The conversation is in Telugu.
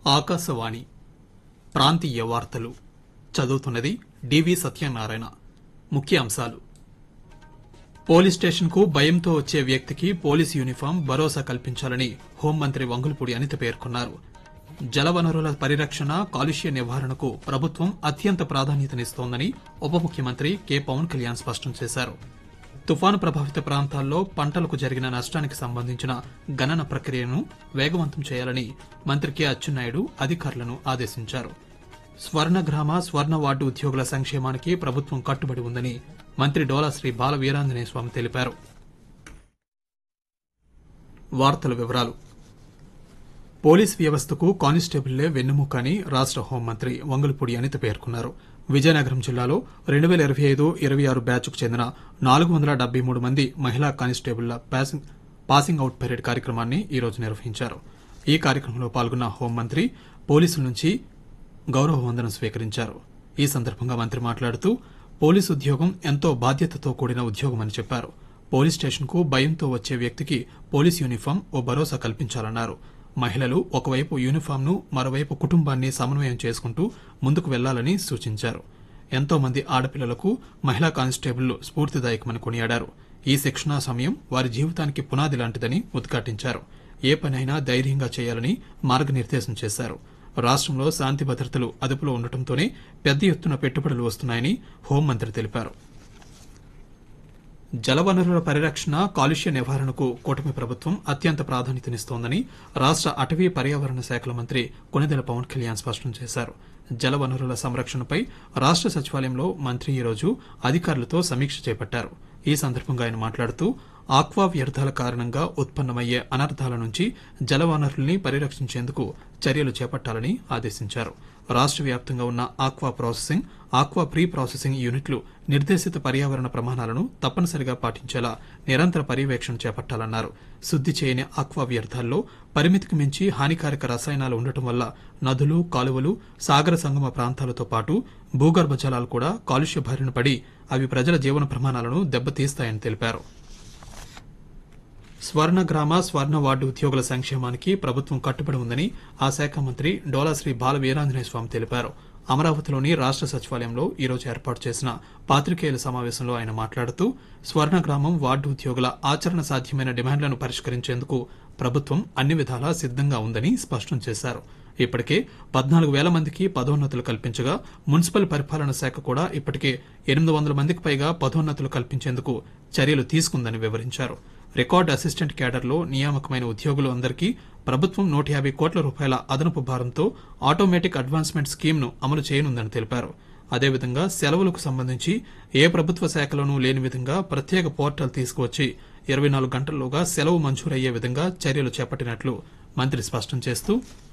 ఆకాశవాణి ప్రాంతీయ వార్తలు చదువుతున్నది డివి సత్యనారాయణ ముఖ్య అంశాలు పోలీస్ స్టేషన్కు భయంతో వచ్చే వ్యక్తికి పోలీస్ యూనిఫామ్ భరోసా కల్పించాలని హోంమంత్రి వంగులపూడి అనిత పేర్కొన్నారు జలవనరుల పరిరక్షణ కాలుష్య నివారణకు ప్రభుత్వం అత్యంత ప్రాధాన్యతనిస్తోందని ఉప ముఖ్యమంత్రి కె పవన్ కళ్యాణ్ స్పష్టం చేశారు తుఫాను ప్రభావిత ప్రాంతాల్లో పంటలకు జరిగిన నష్టానికి సంబంధించిన గణన ప్రక్రియను వేగవంతం చేయాలని మంత్రి కె అచ్చెన్నాయుడు అధికారులను ఆదేశించారు స్వర్ణగ్రామ స్వర్ణ వార్డు ఉద్యోగుల సంక్షేమానికి ప్రభుత్వం కట్టుబడి ఉందని మంత్రి డోలా శ్రీ బాల వీరాంజనేయ స్వామి తెలిపారు వార్తల వివరాలు పోలీస్ వ్యవస్థకు కానిస్టేబుల్లే వెన్నెముక అని రాష్ట హోంమంత్రి వంగలపూడి అనిత పేర్కొన్నారు విజయనగరం జిల్లాలో రెండు వేల ఇరవై ఐదు ఇరవై ఆరు బ్యాచ్కు చెందిన నాలుగు వందల డెబ్బై మూడు మంది మహిళా కానిస్టేబుళ్ల పాసింగ్ పాసింగ్ అవుట్ పరేడ్ కార్యక్రమాన్ని ఈ రోజు నిర్వహించారు ఈ కార్యక్రమంలో పాల్గొన్న హోంమంత్రి పోలీసుల నుంచి గౌరవ వందనం స్వీకరించారు ఈ సందర్భంగా మంత్రి మాట్లాడుతూ పోలీసు ఉద్యోగం ఎంతో బాధ్యతతో కూడిన ఉద్యోగమని చెప్పారు పోలీస్ స్టేషన్కు భయంతో వచ్చే వ్యక్తికి పోలీస్ యూనిఫామ్ ఓ భరోసా కల్పించాలన్నారు మహిళలు ఒకవైపు యూనిఫామ్ను మరోవైపు కుటుంబాన్ని సమన్వయం చేసుకుంటూ ముందుకు వెళ్లాలని సూచించారు ఎంతో మంది ఆడపిల్లలకు మహిళా కానిస్టేబుళ్లు స్ఫూర్తిదాయకమని కొనియాడారు ఈ శిక్షణా సమయం వారి జీవితానికి పునాది లాంటిదని ఉద్ఘాటించారు ఏ పనైనా ధైర్యంగా చేయాలని మార్గనిర్దేశం చేశారు రాష్టంలో శాంతి భద్రతలు అదుపులో ఉండటంతోనే పెద్ద ఎత్తున పెట్టుబడులు వస్తున్నాయని హోంమంత్రి తెలిపారు జలవనరుల పరిరక్షణ కాలుష్య నివారణకు కూటమి ప్రభుత్వం అత్యంత ప్రాధాన్యతనిస్తోందని రాష్ట అటవీ పర్యావరణ శాఖల మంత్రి కొనిదెల పవన్ కళ్యాణ్ స్పష్టం చేశారు జలవనరుల సంరక్షణపై రాష్ట సచివాలయంలో మంత్రి ఈరోజు అధికారులతో సమీక్ష చేపట్టారు ఈ సందర్భంగా ఆయన మాట్లాడుతూ ఆక్వా వ్యర్థాల కారణంగా ఉత్పన్నమయ్యే అనర్థాల నుంచి జలవనరుల్ని పరిరక్షించేందుకు చర్యలు చేపట్టాలని ఆదేశించారు రాష్ట వ్యాప్తంగా ఉన్న aqua processing aqua pre processing యూనిట్లు నిర్దేశిత పర్యావరణ ప్రమాణాలను తప్పనిసరిగా పాటించేలా నిరంతర పర్యవేక్షణ చేపట్టాలన్నారు శుద్ది చేయని ఆక్వా వ్యర్థాల్లో పరిమితికి మించి హానికారక రసాయనాలు ఉండటం వల్ల నదులు కాలువలు సాగర సంగమ ప్రాంతాలతో పాటు భూగర్భ జలాలు కూడా కాలుష్య బారిన పడి అవి ప్రజల జీవన ప్రమాణాలను దెబ్బతీస్తాయని తెలిపారు స్వర్ణ గ్రామ స్వర్ణ వార్డు ఉద్యోగుల సంక్షేమానికి ప్రభుత్వం కట్టుబడి ఉందని ఆ శాఖ మంత్రి డోలాశ్రీ బాల వీరాంజనేయ స్వామి తెలిపారు అమరావతిలోని రాష్ట సచివాలయంలో ఈ రోజు ఏర్పాటు చేసిన పాత్రికేయుల సమావేశంలో ఆయన మాట్లాడుతూ స్వర్ణ గ్రామం వార్డు ఉద్యోగుల ఆచరణ సాధ్యమైన డిమాండ్లను పరిష్కరించేందుకు ప్రభుత్వం అన్ని విధాలా సిద్దంగా ఉందని స్పష్టం చేశారు ఇప్పటికే పద్నాలుగు వేల మందికి పదోన్నతులు కల్పించగా మున్సిపల్ పరిపాలన శాఖ కూడా ఇప్పటికే ఎనిమిది వందల మందికి పైగా పదోన్నతులు కల్పించేందుకు చర్యలు తీసుకుందని వివరించారు రికార్డు అసిస్టెంట్ క్యాడర్లో నియామకమైన ఉద్యోగులు అందరికీ ప్రభుత్వం నూట యాభై కోట్ల రూపాయల అదనపు భారంతో ఆటోమేటిక్ అడ్వాన్స్మెంట్ స్కీమ్ను అమలు చేయనుందని తెలిపారు అదేవిధంగా సెలవులకు సంబంధించి ఏ ప్రభుత్వ శాఖలోనూ లేని విధంగా ప్రత్యేక పోర్టల్ తీసుకువచ్చి ఇరవై నాలుగు గంటల్లోగా సెలవు మంజూరయ్యే విధంగా చర్యలు చేపట్టినట్లు మంత్రి స్పష్టం చేస్తూ